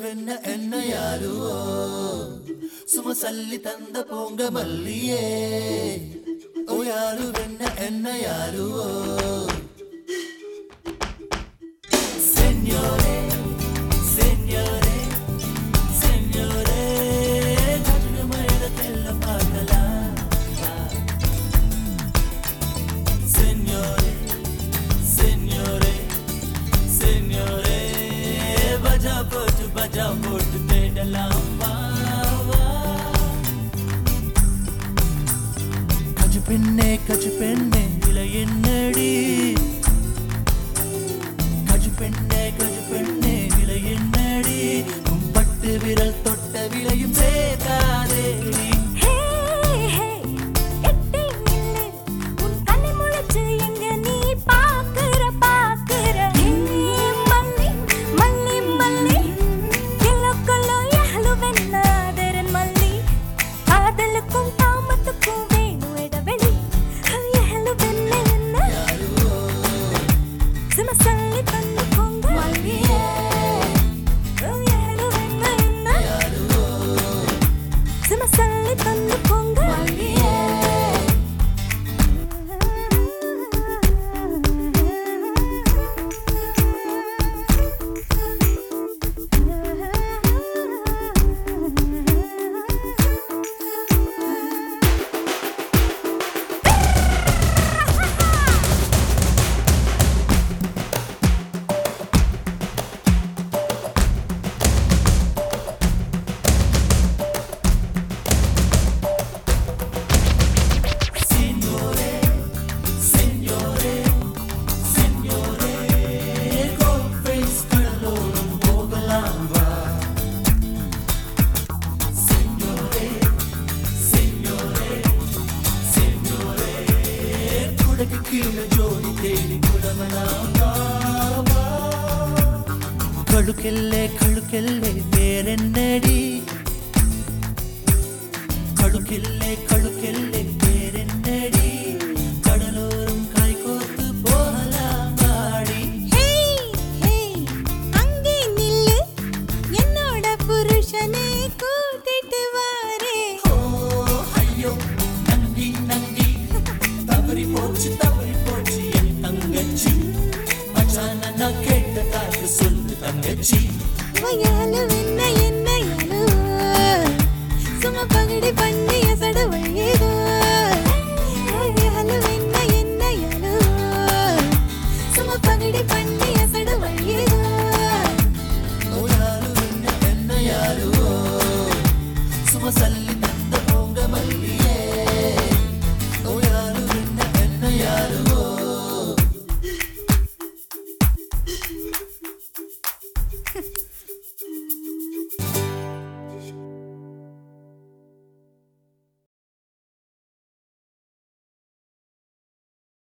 என்ன என்ன யாருவோ சும சல்லி தந்த போங்க மல்லியே ஓ யாரு என்ன என்ன யாருவோ Signore, signore, signore, கண்ணு மயிலத்தெல்ல பார்க்கலாம் Signore, signore, signore, பஜா போட்டு பஜா போட்டு தேடலாம் வா, வா. கஜு பெண்ணே கஜு பெண்ணே விலை என்னடி கஜு பெண்ணே கஜு பெண்ணே விலை என்னடி உன் பட்டு விரல் தொட்ட விலையும் சேர்க்காதே ஹே ஹே எட்டி நில்லு உன் கண்ணை முழிச்சு எங்க நீ பாக்குற பாக்குற ஹே மல்லி மல்லி மல்லி கிலோக்குள்ள எஹலு வெண்ணாதரன் மல்லி காதலுக்கும் தாமத்துக்கும் வேணும் இடைவெளி எஹலு வெண்ண என்ன சிமசல்லி தந்து பொங்க மல்லியே எஹலு வெண்ண என்ன சிமசல்லி தந்து பொங்க மல்லியே Signore, signore, signore, conference கடலோரம் போகலாம் வா. Signore, signore, signore, குடகு கீழே ஜோடி தேடி குடவலாம் வா, வா. கழுக்கெல்லே கழுக்கெல்லே வேறென்னடி கழுக்கில்லே கழு